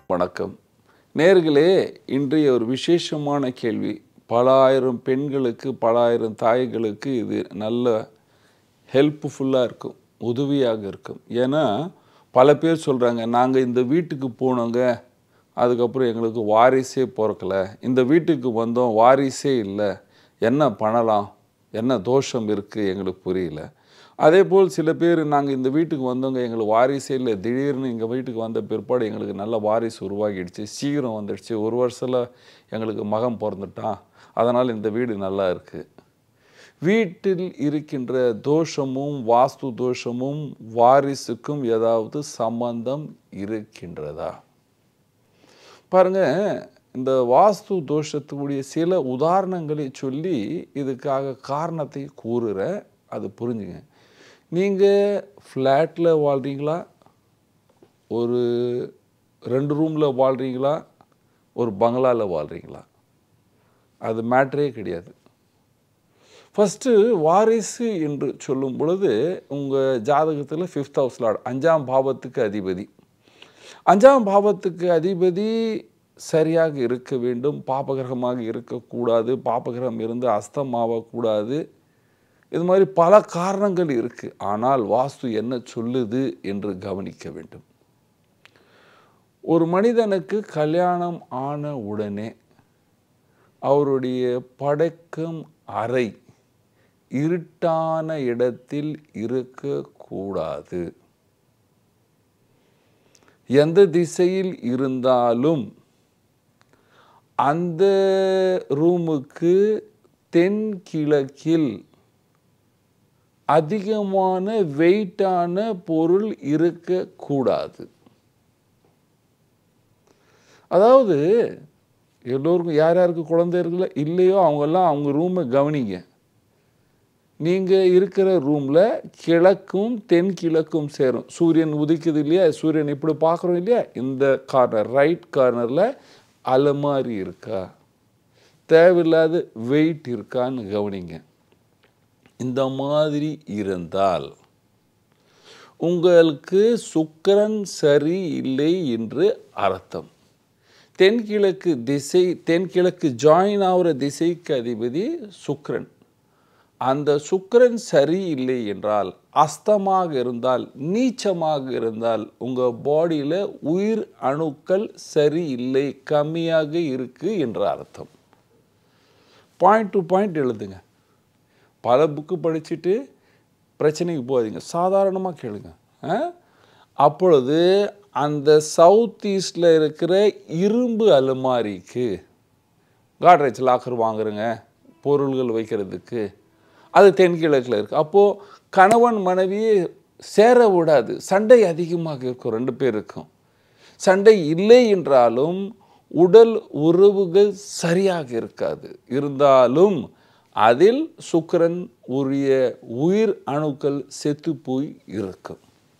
வணக்கம் நேர்களே இன்றைய ஒரு விசேஷமான கேள்வி பல ஆயிரம் பெண்களுக்கு பல ஆயிரம் தாய்களுக்கு இது நல்ல ஹெல்ப்ஃபுல்லாக இருக்கும் உதவியாக இருக்கும் ஏன்னா பல பேர் சொல்கிறாங்க நாங்கள் இந்த வீட்டுக்கு போனோங்க அதுக்கப்புறம் எங்களுக்கு வாரிசே பிறக்கல இந்த வீட்டுக்கு வந்தோம் வாரிசே இல்லை என்ன பண்ணலாம் என்ன தோஷம் இருக்குது எங்களுக்கு புரியல அதே போல் சில பேர் நாங்கள் இந்த வீட்டுக்கு வந்தவங்க எங்களுக்கு வாரிசே இல்லை திடீர்னு எங்கள் வீட்டுக்கு வந்த பிற்பாடு எங்களுக்கு நல்ல வாரிசு உருவாகிடுச்சு சீக்கிரம் வந்துடுச்சு ஒரு வருஷத்தில் எங்களுக்கு மகன் பிறந்துட்டான் அதனால் இந்த வீடு நல்லா இருக்குது வீட்டில் இருக்கின்ற தோஷமும் வாஸ்து தோஷமும் வாரிசுக்கும் ஏதாவது சம்பந்தம் இருக்கின்றதா பாருங்க இந்த வாஸ்து தோஷத்துக்குடைய சில உதாரணங்களை சொல்லி இதுக்காக காரணத்தை கூறுறேன் அது புரிஞ்சுங்க நீங்கள் ஃப்ளாட்டில் வாழ்கிறீங்களா ஒரு ரெண்டு ரூமில் வாழ்கிறீங்களா ஒரு பங்களாவில் வாழ்கிறீங்களா அது மேட்ரே கிடையாது ஃபஸ்ட்டு வாரிசு என்று சொல்லும் பொழுது உங்கள் ஜாதகத்தில் ஃபிஃப்த் ஹவுஸ் லார்ட் அஞ்சாம் பாவத்துக்கு அதிபதி அஞ்சாம் பாவத்துக்கு அதிபதி சரியாக இருக்க வேண்டும் பாபகிரகமாக இருக்கக்கூடாது பாபகிரகம் இருந்து அஸ்தமாகக்கூடாது இது மாதிரி பல காரணங்கள் இருக்குது ஆனால் வாஸ்து என்ன சொல்லுது என்று கவனிக்க வேண்டும் ஒரு மனிதனுக்கு கல்யாணம் ஆன உடனே அவருடைய படைக்கும் அறை இருட்டான இடத்தில் இருக்கக்கூடாது எந்த திசையில் இருந்தாலும் அந்த ரூமுக்கு தென்கிழக்கில் அதிகமான வெயிட்டான பொருள் இருக்கக்கூடாது அதாவது எல்லோருக்கும் யார் யாருக்கு குழந்தை இருக்குல்ல இல்லையோ அவங்கெல்லாம் அவங்க ரூமை கவனிங்க நீங்கள் இருக்கிற ரூமில் கிழக்கும் தென்கிழக்கும் சேரும் சூரியன் உதிக்குது இல்லையா சூரியன் இப்படி பார்க்குறோம் இல்லையா இந்த கார்னர் ரைட் கார்னரில் அலமாரி இருக்கா தேவையில்லாத வெயிட் இருக்கான்னு கவனிங்க இந்த மாதிரி இருந்தால் உங்களுக்கு சுக்கரன் சரி இல்லை என்று அர்த்தம் தென்கிழக்கு திசை தென்கிழக்கு ஜாயின் ஆகிற திசைக்கு அதிபதி சுக்கரன் அந்த சுக்கரன் சரியில்லை என்றால் அஸ்தமாக இருந்தால் நீச்சமாக இருந்தால் உங்கள் பாடியில் உயிர் அணுக்கள் சரியில்லை கம்மியாக இருக்கு என்ற அர்த்தம் பாயிண்ட் டு பாயிண்ட் எழுதுங்க பல புக்கு படிச்சுட்டு பிரச்சனைக்கு போகாதீங்க சாதாரணமாக கேளுங்க அப்பொழுது அந்த சவுத் ஈஸ்டில் இருக்கிற இரும்பு அலுமாரிக்கு காட்ரேஜ் லாக்கர் வாங்குறேங்க பொருள்கள் வைக்கிறதுக்கு அது தென்கிழக்கில் இருக்குது அப்போது கணவன் மனைவியை சேர விடாது சண்டை அதிகமாக இருக்கும் ரெண்டு பேருக்கும் சண்டை இல்லை என்றாலும் உடல் உறவுகள் சரியாக இருக்காது இருந்தாலும் அதில் சுக்கரன் உரிய உயிர் அணுக்கள் செத்து போய் இருக்கும்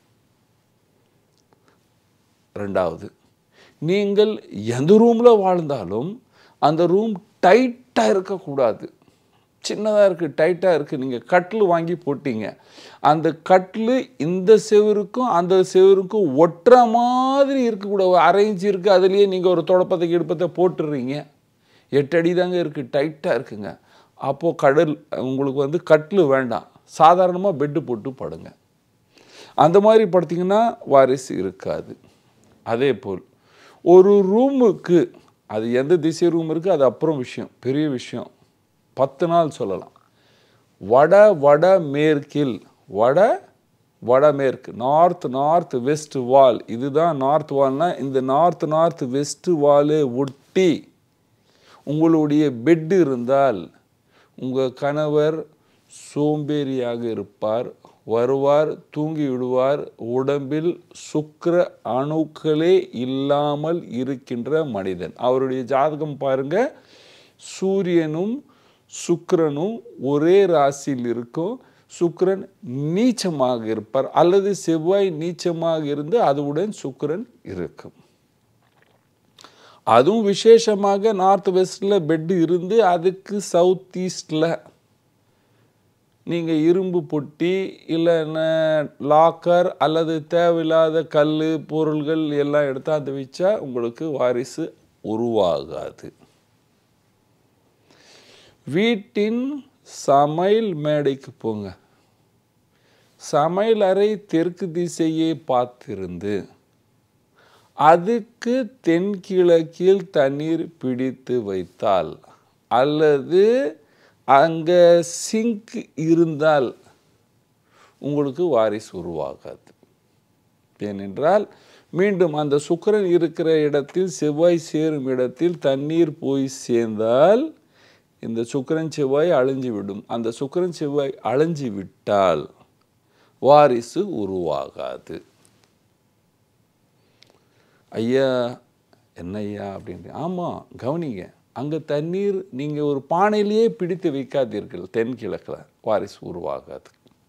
ரெண்டாவது நீங்கள் எந்த ரூமில் வாழ்ந்தாலும் அந்த ரூம் டைட்டாக இருக்கக்கூடாது சின்னதாக இருக்குது டைட்டாக இருக்குது நீங்கள் கட்டில் வாங்கி போட்டீங்க அந்த கட்டில் இந்த செவருக்கும் அந்த செவருக்கும் ஒட்டுற மாதிரி இருக்கக்கூடாது அரைஞ்சி இருக்குது அதுலேயே நீங்கள் ஒரு தொடப்பத்தை கிடுப்பத்தை போட்டுடுறீங்க எட்டு அடி தாங்க இருக்குது டைட்டாக இருக்குங்க அப்போது கடல் உங்களுக்கு வந்து கட்டில் வேண்டாம் சாதாரணமாக பெட்டு போட்டு படுங்க அந்த மாதிரி படுத்திங்கன்னா வாரிசு இருக்காது அதே போல் ஒரு ரூமுக்கு அது எந்த திசை ரூம் இருக்குது அது அப்புறம் விஷயம் பெரிய விஷயம் பத்து நாள் சொல்லலாம் வட வட மேற்கில் வட வடமேற்கு நார்த் நார்த் வெஸ்ட் வால் இதுதான் நார்த் வால்னா இந்த நார்த் நார்த் வெஸ்ட் வாலை ஒட்டி உங்களுடைய பெட்டு இருந்தால் உங்கள் கணவர் சோம்பேறியாக இருப்பார் வருவார் தூங்கி விடுவார் உடம்பில் சுக்கர அணுக்களே இல்லாமல் இருக்கின்ற மனிதன் அவருடைய ஜாதகம் பாருங்க சூரியனும் சுக்கிரனும் ஒரே ராசியில் இருக்கும் சுக்கிரன் நீச்சமாக இருப்பார் அல்லது செவ்வாய் நீச்சமாக இருந்து அதுவுடன் சுக்கிரன் இருக்கும் அதுவும் விசேஷமாக நார்த் வெஸ்டில் பெட்டு இருந்து அதுக்கு சவுத் ஈஸ்டில் நீங்கள் இரும்பு பொட்டி இல்லைன்னா லாக்கர் அல்லது தேவையில்லாத கல் பொருள்கள் எல்லாம் எடுத்தாந்து வச்சா உங்களுக்கு வாரிசு உருவாகாது வீட்டின் சமையல் மேடைக்கு போங்க சமையல் அறை தெற்கு திசையை பார்த்திருந்து அதுக்கு தென்கிழக்கில் தண்ணீர் பிடித்து வைத்தால் அல்லது அங்கே சிங்க் இருந்தால் உங்களுக்கு வாரிசு உருவாகாது ஏனென்றால் மீண்டும் அந்த சுக்கிரன் இருக்கிற இடத்தில் செவ்வாய் சேரும் இடத்தில் தண்ணீர் போய் சேர்ந்தால் இந்த சுக்கிரன் செவ்வாய் அழிஞ்சு விடும் அந்த சுக்கிரன் செவ்வாய் அழிஞ்சு விட்டால் வாரிசு உருவாகாது ஐயா என்ன ஐயா அப்படின்ட்டு ஆமாம் கவனிங்க அங்கே தண்ணீர் நீங்கள் ஒரு பானையிலேயே பிடித்து வைக்காதீர்கள் தென்கிழக்கில் வாரிசு உருவாகாது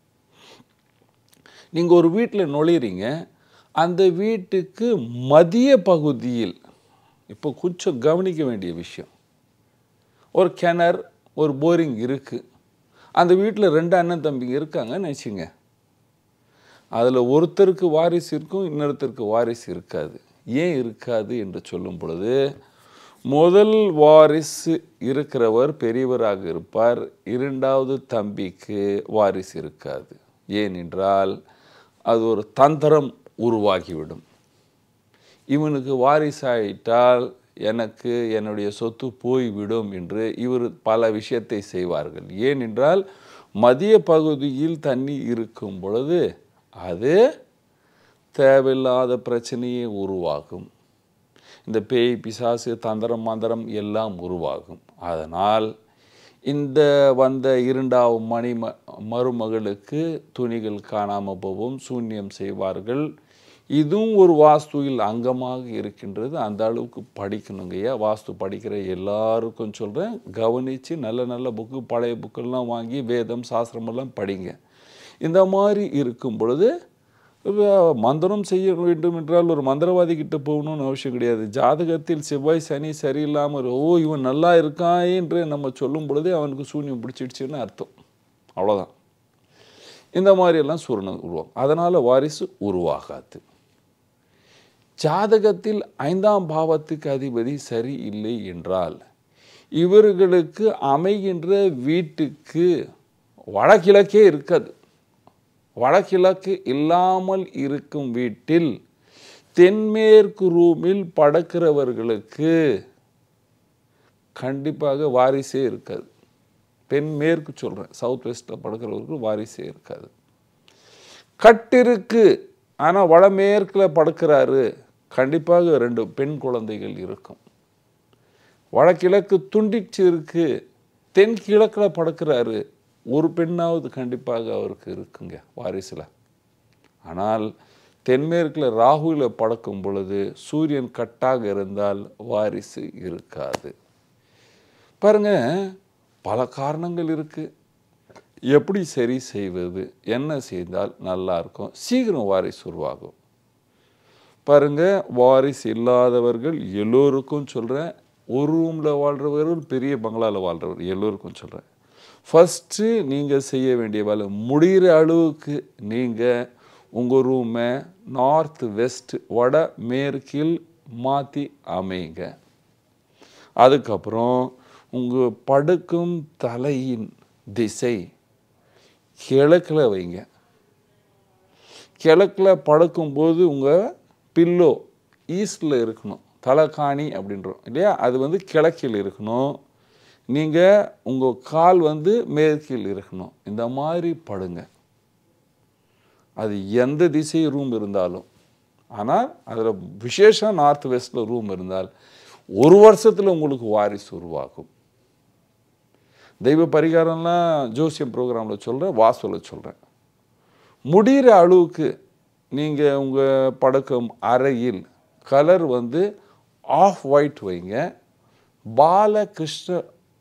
நீங்கள் ஒரு வீட்டில் நுழையிறீங்க அந்த வீட்டுக்கு மதிய பகுதியில் இப்போ கொஞ்சம் கவனிக்க வேண்டிய விஷயம் ஒரு கிணறு ஒரு போரிங் இருக்குது அந்த வீட்டில் ரெண்டு அண்ணன் தம்பிங்க இருக்காங்கன்னு நினச்சிங்க அதில் ஒருத்தருக்கு வாரிசு இருக்கும் இன்னொருத்தருக்கு வாரிசு இருக்காது ஏன் இருக்காது என்று சொல்லும் பொழுது முதல் வாரிசு இருக்கிறவர் பெரியவராக இருப்பார் இரண்டாவது தம்பிக்கு வாரிசு இருக்காது ஏனென்றால் அது ஒரு தந்திரம் உருவாகிவிடும் இவனுக்கு வாரிசாயிட்டால் எனக்கு என்னுடைய சொத்து போய்விடும் என்று இவர் பல விஷயத்தை செய்வார்கள் ஏனென்றால் மதிய பகுதியில் தண்ணி இருக்கும் பொழுது அது தேவையில்லாத பிரச்சனையே உருவாகும் இந்த பேய் பிசாசு தந்திரம் மந்திரம் எல்லாம் உருவாகும் அதனால் இந்த வந்த இரண்டாவது மணி ம மருமகளுக்கு துணிகள் காணாமல் போகும் சூன்யம் செய்வார்கள் இதுவும் ஒரு வாஸ்துவில் அங்கமாக இருக்கின்றது அந்த அளவுக்கு படிக்கணுங்கய்யா வாஸ்து படிக்கிற எல்லாருக்கும் சொல்கிறேன் கவனித்து நல்ல நல்ல புக்கு பழைய புக்கெல்லாம் வாங்கி வேதம் சாஸ்திரமெல்லாம் படிங்க இந்த மாதிரி இருக்கும் பொழுது மந்திரம் செய்ய வேண்டும் என்றால் ஒரு மந்திரவாதி கிட்ட போகணும்னு அவசியம் கிடையாது ஜாதகத்தில் செவ்வாய் சனி சரியில்லாமல் ஓ இவன் நல்லா இருக்கான் என்று நம்ம சொல்லும் பொழுதே அவனுக்கு சூன்யம் பிடிச்சிடுச்சுன்னு அர்த்தம் அவ்வளோதான் இந்த மாதிரியெல்லாம் சூரியன் உருவாகும் அதனால் வாரிசு உருவாகாது ஜாதகத்தில் ஐந்தாம் பாவத்துக்கு அதிபதி சரி இல்லை என்றால் இவர்களுக்கு அமைகின்ற வீட்டுக்கு வடகிழக்கே இருக்காது வடகிழக்கு இல்லாமல் இருக்கும் வீட்டில் தென்மேற்கு ரூமில் படக்கிறவர்களுக்கு கண்டிப்பாக வாரிசே இருக்காது தென்மேற்கு சொல்கிறேன் சவுத் வெஸ்ட்டில் படுக்கிறவருக்கு வாரிசே இருக்காது கட்டிருக்கு ஆனால் வடமேற்கில் படுக்கிறாரு கண்டிப்பாக ரெண்டு பெண் குழந்தைகள் இருக்கும் வடகிழக்கு துண்டிச்சு இருக்கு தென்கிழக்கில் படுக்கிறாரு ஒரு பெண்ணாவது கண்டிப்பாக அவருக்கு இருக்குங்க வாரிசில் ஆனால் தென்மேற்கில் ராகுவில் படக்கும் பொழுது சூரியன் கட்டாக இருந்தால் வாரிசு இருக்காது பாருங்க பல காரணங்கள் இருக்குது எப்படி சரி செய்வது என்ன செய்தால் நல்லா இருக்கும் சீக்கிரம் வாரிசு உருவாகும் பாருங்க வாரிசு இல்லாதவர்கள் எல்லோருக்கும் சொல்கிறேன் ஒரு ரூமில் வாழ்கிறவர்கள் பெரிய பங்களாவில் வாழ்கிறவர் எல்லோருக்கும் சொல்கிறேன் ஃபஸ்ட்டு நீங்கள் செய்ய வேண்டிய வேலை முடிகிற அளவுக்கு நீங்கள் உங்கள் ரூமை நார்த் வெஸ்ட் வட மேற்கில் மாற்றி அமைங்க அதுக்கப்புறம் உங்கள் படுக்கும் தலையின் திசை கிழக்கில் வைங்க கிழக்கில் படுக்கும்போது உங்கள் பில்லோ ஈஸ்டில் இருக்கணும் தலைக்காணி அப்படின்றோம் இல்லையா அது வந்து கிழக்கில் இருக்கணும் நீங்கள் உங்கள் கால் வந்து மேற்கில் இருக்கணும் இந்த மாதிரி படுங்க அது எந்த திசை ரூம் இருந்தாலும் ஆனால் அதில் விசேஷம் நார்த் வெஸ்டில் ரூம் இருந்தால் ஒரு வருஷத்தில் உங்களுக்கு வாரிசு உருவாகும் தெய்வ பரிகாரம்லாம் ஜோசியம் ப்ரோக்ராமில் சொல்கிறேன் வாசுவில் சொல்கிறேன் முடிகிற அளவுக்கு நீங்கள் உங்கள் படுக்கும் அறையில் கலர் வந்து ஆஃப் ஒயிட் வைங்க பாலகிருஷ்ண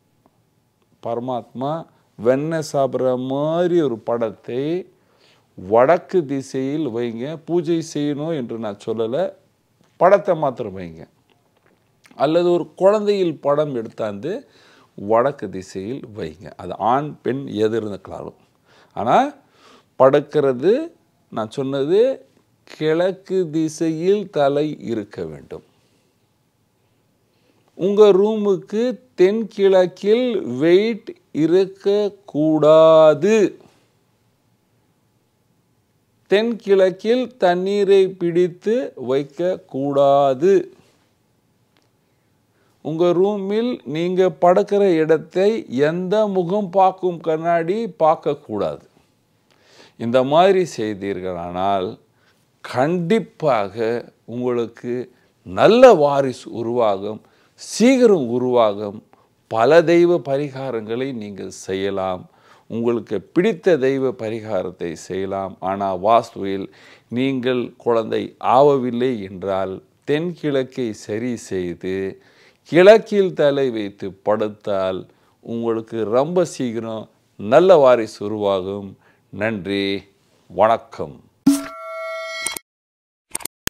பரமாத்மா வெண்ணெய் சாப்பிட்ற மாதிரி ஒரு படத்தை வடக்கு திசையில் வைங்க பூஜை செய்யணும் என்று நான் சொல்லலை படத்தை மாத்திரம் வைங்க அல்லது ஒரு குழந்தையில் படம் எடுத்தாந்து வடக்கு திசையில் வைங்க அது ஆண் பெண் எது இருந்துக்கலாம் ஆனால் படுக்கிறது நான் சொன்னது கிழக்கு திசையில் தலை இருக்க வேண்டும் உங்கள் ரூமுக்கு தென்கிழக்கில் வெயிட் இருக்கக்கூடாது தென்கிழக்கில் தண்ணீரை பிடித்து வைக்கக்கூடாது உங்கள் ரூமில் நீங்கள் படுக்கிற இடத்தை எந்த முகம் பார்க்கும் கண்ணாடி பார்க்கக்கூடாது இந்த மாதிரி செய்தீர்களானால் கண்டிப்பாக உங்களுக்கு நல்ல வாரிசு உருவாகும் சீக்கிரம் உருவாகும் பல தெய்வ பரிகாரங்களை நீங்கள் செய்யலாம் உங்களுக்கு பிடித்த தெய்வ பரிகாரத்தை செய்யலாம் ஆனால் வாஸ்துவில் நீங்கள் குழந்தை ஆவவில்லை என்றால் தென்கிழக்கை சரி செய்து கிழக்கில் தலை வைத்து படுத்தால் உங்களுக்கு ரொம்ப சீக்கிரம் நல்ல வாரிசு உருவாகும் நன்றி வணக்கம்